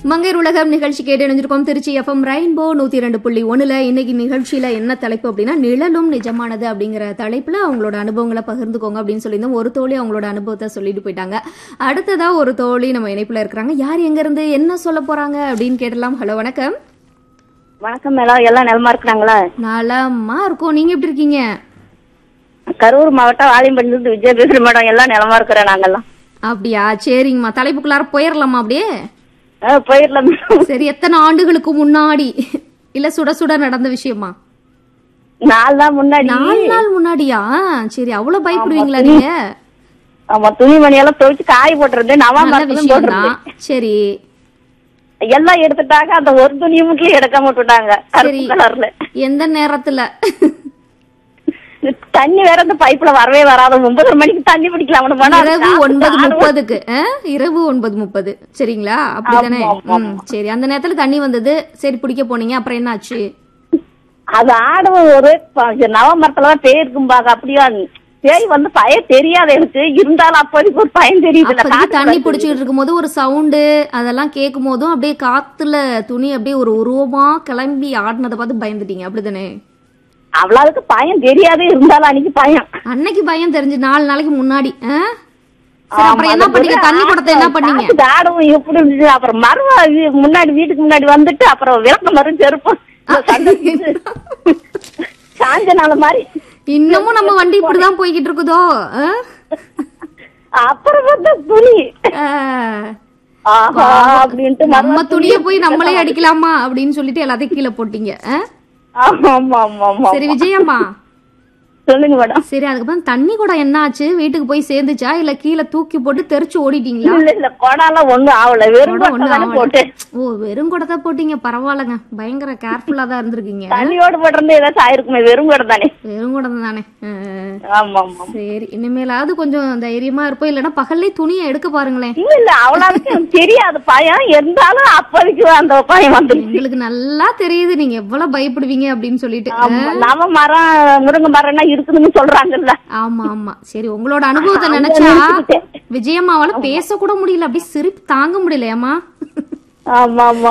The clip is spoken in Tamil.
மங்கையர் உலகம் நிகழ்ச்சி கேட்டு இணைஞ்சிருக்கோம் திருச்சி எஃப்எம் ரெயின்போ நூத்தி ரெண்டு புள்ளி ஒண்ணுல இன்னைக்கு நிகழ்ச்சியில என்ன தலைப்பு அப்படின்னா நிழலும் நிஜமானது அப்படிங்கிற தலைப்புல அவங்களோட அனுபவங்களை பகிர்ந்துக்கோங்க அப்படின்னு சொல்லியிருந்தோம் ஒரு தோழி அவங்களோட அனுபவத்தை சொல்லிட்டு போயிட்டாங்க அடுத்ததா ஒரு தோழி நம்ம இணைப்புல இருக்கிறாங்க யார் எங்க இருந்து என்ன சொல்ல போறாங்க அப்படின்னு கேட்டலாம் ஹலோ வணக்கம் வணக்கம் மேடம் எல்லாம் நலமா இருக்கிறாங்களா நலமா இருக்கோம் நீங்க எப்படி இருக்கீங்க கரூர் மாவட்டம் வாலியம்பட்டிலிருந்து விஜய பேசுறேன் மேடம் எல்லாம் நலமா இருக்கிறோம் நாங்கெல்லாம் அப்படியா சரிங்கம்மா தலைப்புக்குள்ளார போயிடலாமா அப்படியே ஆ, போயிடலாம் மேடம் சரி எத்தனை ஆண்டுகளுக்கு முன்னாடி இல்ல சுட சுட நடந்த விஷயமா நாலு நாள் முன்னாடி நாலு நாள் முன்னாடியா சரி அவ்வளவு பயப்படுவீங்களா நீங்க ஆமா துணிமணி எல்லாம் துவைச்சு காய போட்டிருந்தேன் நல்ல நவாமரத்துல விஷயம் போட்டிருந்தேன் தான் சரி எல்லாம் எடுத்துட்டாங்க அந்த ஒரு துணியை மட்டும் எடுக்காம விட்டுட்டாங்க சரி கருப்பு கலர்ல எந்த நேரத்துல தண்ணி வேற இந்த பைப்ல வரவே வராத ஒன்பதரை மணிக்கு தண்ணி பிடிக்கலாம் போனா இரவு ஒன்பது முப்பதுக்கு ஆ? இரவு ஒன்பது முப்பது சரிங்களா அப்படிதானே ம் சரி அந்த நேரத்துல தண்ணி வந்தது சரி பிடிக்க போனீங்க அப்புறம் என்னாச்சு அது ஆடவும் ஒரு ப- நவமரத்துல தான் பேய் இருக்கும்பாங்க அப்படியா பேய் வந்து பயம் தெரியாது எனக்கு இருந்தாலும் அப்போதைக்கு ஒரு பயம் தெரியுதுல்ல அப்போதைக்கு காத்து தண்ணி காத்து. பிடிச்சிட்டு இருக்கும்போது ஒரு சவுண்டு அதெல்லாம் கேட்கும் போதும் அப்படியே காத்துல துணி அப்படியே ஒரு உருவமா கிளம்பி ஆடினதை பார்த்து பயந்துட்டீங்க அப்படிதானே அவ்வளவுக்கு பயம் தெரியாது இருந்தாலும் அன்னைக்கு பயம் அன்னைக்கு பயம் தெரிஞ்சு நாலு நாளைக்கு முன்னாடி ஆ? சரி அப்புறம் என்ன பண்ணீங்க தண்ணி குடத்தை என்ன பண்ணீங்க காத்து ஆடவும் எப்படி இருந்துச்சு அப்புறம் மருவ வீ- முன்னாடி வீட்டுக்கு முன்னாடி வந்துட்டு அப்புறம் விளக்க மரம் செருப்போம் சாஞ்ச நாள் மாதிரி இன்னமும் நம்ம வண்டி இப்படிதான் போய்கிட்டு இருக்குதோ ஆ? அப்புறம் பார்த்தா துணி ஆ. ஆஹா அப்படின்ட்டு நம்ம துணியை போய் நம்மளே அடிக்கலாமா அப்படின்னு சொல்லிட்டு எல்லாத்தையும் கீழே போட்டீங்க ஆ? ஆமா ஆமா ஆமா ஆமா சரி விஜயம்மா சொல்லுங்க மேடம் சரி அதுக்கப்புறம் தண்ணி குடம் என்ன ஆச்சு வீட்டுக்கு போய் சேர்ந்துச்சா இல்ல கீழே தூக்கி போட்டு தெரிச்சு ஓடிட்டீங்களா இல்ல இல்ல கொடாலாம் ஒண்ணும் ஆகல வெறும் குடம் ஒண்ணும் கொட்டை தானே ஆகல. போட்டேன் ஓ வெறும் குடத்தை போட்டீங்க பரவாயில்லங்க பயங்கர கேர்ஃபுல்லா தான் இருந்திருக்கீங்க தண்ணியோடு போட்டிருந்தா ஏதாச்சும் ஆயிருக்குமே வெறும் குடம் தானே வெறும் குடம் தானே ஆ. ஆமா ஆமா சரி இனிமேலாவது கொஞ்சம் தைரியமா இருப்போம் இல்லைன்னா பகல்லே துணியை எடுக்க பாருங்களேன் இல்ல இல்ல அவ்வளவுக்கு எனக்கு தெரியாது பயம் இருந்தாலும் அப்போதைக்கு அந்த பயம் வந்துருச்சு எங்களுக்கு நல்லா தெரியுது நீங்க எவ்வளவு பயப்படுவீங்க அப்படின்னு சொல்லிட்டு ஆமா, நவ மரம் முருங்கை மரம்னா இருக்குதுன்னு சொல்றாங்கல்ல ஆமா ஆமா சரி உங்களோட அனுபவத்தை நினைச்சா விஜயம்மாவால பேச கூட முடியல அப்படியே சிரிப்பு தாங்க முடியலையாமா ஆமா ஆமா